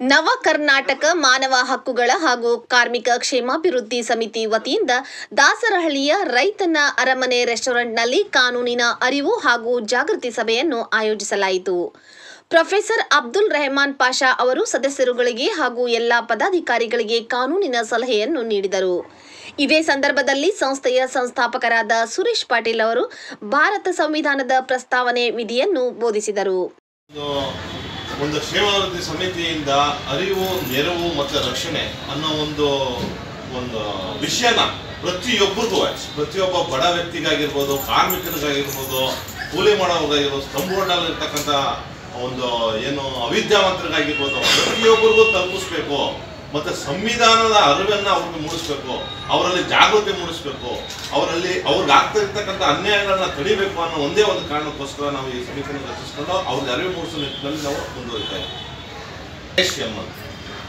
ನವ ಕರ್ನಾಟಕ ಮಾನವ ಹಕ್ಕುಗಳ ಹಾಗೂ ಕಾರ್ಮಿಕ ಕ್ಷೇಮಾಭಿವೃದ್ಧಿ ಸಮಿತಿ ವತಿಯಿಂದ ದಾಸರಹಳ್ಳಿಯ ರೈತನ ಅರಮನೆ ರೆಸ್ಟೋರೆಂಟ್ನಲ್ಲಿ ಕಾನೂನಿನ ಅರಿವು ಹಾಗೂ ಜಾಗೃತಿ ಸಭೆಯನ್ನು ಆಯೋಜಿಸಲಾಯಿತು ಪ್ರೊಫೆಸರ್ ಅಬ್ದುಲ್ ರೆಹಮಾನ್ ಪಾಷಾ ಅವರು ಸದಸ್ಯರುಗಳಿಗೆ ಹಾಗೂ ಎಲ್ಲ ಪದಾಧಿಕಾರಿಗಳಿಗೆ ಕಾನೂನಿನ ಸಲಹೆಯನ್ನು ನೀಡಿದರು ಇದೇ ಸಂದರ್ಭದಲ್ಲಿ ಸಂಸ್ಥೆಯ ಸಂಸ್ಥಾಪಕರಾದ ಸುರೇಶ್ ಪಾಟೀಲ್ ಅವರು ಭಾರತ ಸಂವಿಧಾನದ ಪ್ರಸ್ತಾವನೆ ವಿಧಿಯನ್ನು ಬೋಧಿಸಿದರು ಒಂದು ಒಂದು ಕ್ಷೇಮಾಭಿವೃದ್ಧಿ ಸಮಿತಿಯಿಂದ ಅರಿವು ನೆರವು ಮತ್ತು ರಕ್ಷಣೆ ಅನ್ನೋ ಒಂದು ಒಂದು ವಿಷಯನ ಪ್ರತಿಯೊಬ್ಬರಿಗೂ ಪ್ರತಿಯೊಬ್ಬ ಬಡ ವ್ಯಕ್ತಿಗಾಗಿರ್ಬೋದು ಕಾರ್ಮಿಕರಿಗಾಗಿರ್ಬೋದು ಕೂಲಿ ಮಾಡೋರಿಗಾಗಿರ್ಬೋದು ಸ್ತಂಭಗಳಲ್ಲಿರ್ತಕ್ಕಂಥ ಒಂದು ಏನು ಅವಿದ್ಯಾವಂತರಿಗಾಗಿರ್ಬೋದು ಪ್ರತಿಯೊಬ್ಬರಿಗೂ ತಲುಪಿಸ್ಬೇಕು ಮತ್ತೆ ಸಂವಿಧಾನದ ಅರಿವನ್ನ ಅವ್ರಿಗೆ ಮೂಡಿಸ್ಬೇಕು ಅವರಲ್ಲಿ ಜಾಗೃತಿ ಮೂಡಿಸ್ಬೇಕು ಅವರಲ್ಲಿ ಅವ್ರಿಗೆ ಆಗ್ತಾ ಇರ್ತಕ್ಕಂಥ ಅನ್ಯಾಯಗಳನ್ನ ತಡಿಬೇಕು ಅನ್ನೋ ಒಂದೇ ಒಂದು ಕಾರಣಕ್ಕೋಸ್ಕರ ನಾವು ಈ ಸಮಿತಿಯನ್ನು ರಚಿಸ್ಕೊಂಡು ಅವ್ರಿಗೆ ಅರಿವು ಮೂಡಿಸೋ ನಿಟ್ಟಿನಲ್ಲಿ ನಾವು ಮುಂದುವರಿತಾ ಇದ್ದೀವಿ ಎಸ್ ಎಂ ಅಂತ.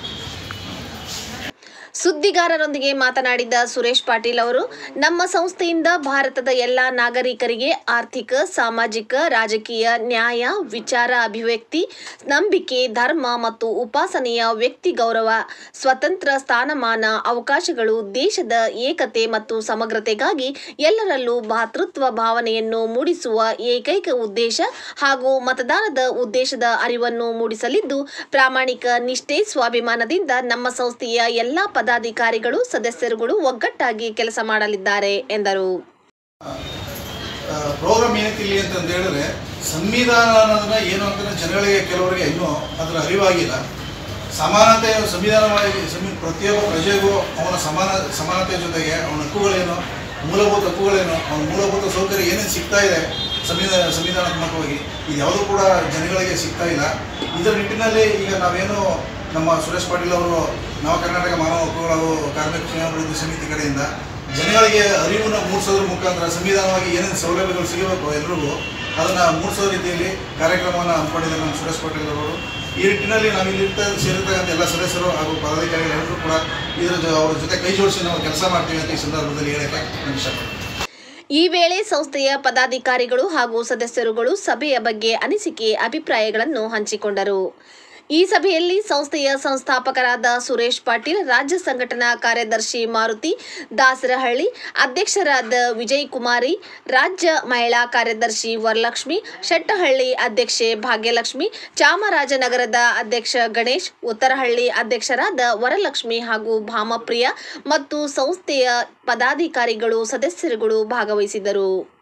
ಸುದ್ದಿಗಾರರೊಂದಿಗೆ ಮಾತನಾಡಿದ ಸುರೇಶ್ ಪಾಟೀಲ್ ಅವರು ನಮ್ಮ ಸಂಸ್ಥೆಯಿಂದ ಭಾರತದ ಎಲ್ಲ ನಾಗರಿಕರಿಗೆ ಆರ್ಥಿಕ ಸಾಮಾಜಿಕ ರಾಜಕೀಯ ನ್ಯಾಯ ವಿಚಾರ ಅಭಿವ್ಯಕ್ತಿ ನಂಬಿಕೆ ಧರ್ಮ ಮತ್ತು ಉಪಾಸನೆಯ ವ್ಯಕ್ತಿ ಗೌರವ ಸ್ವತಂತ್ರ ಸ್ಥಾನಮಾನ ಅವಕಾಶಗಳು ದೇಶದ ಏಕತೆ ಮತ್ತು ಸಮಗ್ರತೆಗಾಗಿ ಎಲ್ಲರಲ್ಲೂ ಭಾತೃತ್ವ ಭಾವನೆಯನ್ನು ಮೂಡಿಸುವ ಏಕೈಕ ಉದ್ದೇಶ ಹಾಗೂ ಮತದಾನದ ಉದ್ದೇಶದ ಅರಿವನ್ನು ಮೂಡಿಸಲಿದ್ದು ಪ್ರಾಮಾಣಿಕ ನಿಷ್ಠೆ ಸ್ವಾಭಿಮಾನದಿಂದ ನಮ್ಮ ಸಂಸ್ಥೆಯ ಎಲ್ಲ ಪದಾಧಿಕಾರಿಗಳು ಸದಸ್ಯರುಗಳು ಒಗ್ಗಟ್ಟಾಗಿ ಕೆಲಸ ಮಾಡಲಿದ್ದಾರೆ ಎಂದರು ಪ್ರೋಗ್ರಾಮ್ ಏನಕ್ಕೆ ಇಲ್ಲಿ ಅಂತಂದು ಹೇಳಿದ್ರೆ ಸಂವಿಧಾನ ಅನ್ನೋದನ್ನ ಏನು ಅಂತ ಜನಗಳಿಗೆ ಕೆಲವರಿಗೆ ಇನ್ನೂ ಅದರ ಅರಿವಾಗಿಲ್ಲ ಸಮಾನತೆ ಸಂವಿಧಾನವಾಗಿ ಸಂವಿ ಪ್ರತಿಯೊಬ್ಬ ಪ್ರಜೆಗೂ ಅವನ ಸಮಾನ ಸಮಾನತೆ ಜೊತೆಗೆ ಅವನ ಹಕ್ಕುಗಳೇನು ಮೂಲಭೂತ ಹಕ್ಕುಗಳೇನು ಅವನ ಮೂಲಭೂತ ಸೌಕರ್ಯ ಏನೇನು ಸಿಗ್ತಾ ಇದೆ ಸಂವಿಧಾನ ಸಂವಿಧಾನಾತ್ಮಕವಾಗಿ ಇದು ಯಾವುದೂ ಕೂಡ ಜನಗಳಿಗೆ ಸಿಗ್ತಾ ಇಲ್ಲ ಇದರ ನಿಟ್ಟಿನಲ್ಲಿ ಈಗ ನಾವೇನು ನಮ್ಮ ಸುರೇಶ್ ಪಾಟೀಲ್ ಅವರು ನವ ಕರ್ನಾಟಕ ಮಾನವ ಹಕ್ಕುಗಳ ಹಾಗೂ ಕಾರ್ಮಿಕ ಕ್ಷೇಮಾಭಿವೃದ್ಧಿ ಸಮಿತಿ ಕಡೆಯಿಂದ ಜನಗಳಿಗೆ ಅರಿವನ್ನು ಮೂಡಿಸೋದ್ರ ಮುಖಾಂತರ ಸಂವಿಧಾನವಾಗಿ ಏನೇನು ಸೌಲಭ್ಯಗಳು ಸಿಗಬೇಕು ಎಲ್ರಿಗೂ ಅದನ್ನು ಮೂಡಿಸೋ ರೀತಿಯಲ್ಲಿ ಕಾರ್ಯಕ್ರಮವನ್ನು ಹಮ್ಮಿಕೊಂಡಿದ್ದಾರೆ ನಮ್ಮ ಸುರೇಶ್ ಪಾಟೀಲ್ ಅವರು ಈ ನಿಟ್ಟಿನಲ್ಲಿ ನಾವು ಇಲ್ಲಿ ಇರ್ತಾ ಸೇರಿರ್ತಕ್ಕಂಥ ಎಲ್ಲ ಸದಸ್ಯರು ಹಾಗೂ ಪದಾಧಿಕಾರಿಗಳು ಎಲ್ಲರೂ ಕೂಡ ಇದರ ಜೊ- ಅವ್ರ ಜೊತೆ ಕೈ ಜೋಡಿಸಿ ನಾವು ಕೆಲಸ ಮಾಡ್ತೀವಿ ಅಂತ ಈ ಸಂದರ್ಭದಲ್ಲಿ ಹೇಳಕ್ಕೆ ನಾನು ಇಷ್ಟಪಡ್ತೀನಿ ಈ ವೇಳೆ ಸಂಸ್ಥೆಯ ಪದಾಧಿಕಾರಿಗಳು ಹಾಗೂ ಸದಸ್ಯರುಗಳು ಸಭೆಯ ಬಗ್ಗೆ ಅನಿಸಿಕೆ ಅಭಿಪ್ರಾಯಗಳನ್ನು ಹಂಚಿಕೊಂಡರು ಈ ಸಭೆಯಲ್ಲಿ ಸಂಸ್ಥೆಯ ಸಂಸ್ಥಾಪಕರಾದ ಸುರೇಶ್ ಪಾಟೀಲ್ ರಾಜ್ಯ ಸಂಘಟನಾ ಕಾರ್ಯದರ್ಶಿ ಮಾರುತಿ ದಾಸರಹಳ್ಳಿ ಅಧ್ಯಕ್ಷರಾದ ವಿಜಯ್ ಕುಮಾರಿ ರಾಜ್ಯ ಮಹಿಳಾ ಕಾರ್ಯದರ್ಶಿ ವರಲಕ್ಷ್ಮಿ ಶೆಟ್ಟಹಳ್ಳಿ ಅಧ್ಯಕ್ಷೆ ಭಾಗ್ಯಲಕ್ಷ್ಮಿ ಚಾಮರಾಜನಗರದ ಅಧ್ಯಕ್ಷ ಗಣೇಶ್ ಉತ್ತರಹಳ್ಳಿ ಅಧ್ಯಕ್ಷರಾದ ವರಲಕ್ಷ್ಮಿ ಹಾಗೂ ಭಾಮಪ್ರಿಯ ಮತ್ತು ಸಂಸ್ಥೆಯ ಪದಾಧಿಕಾರಿಗಳು ಸದಸ್ಯರುಗಳು ಭಾಗವಹಿಸಿದರು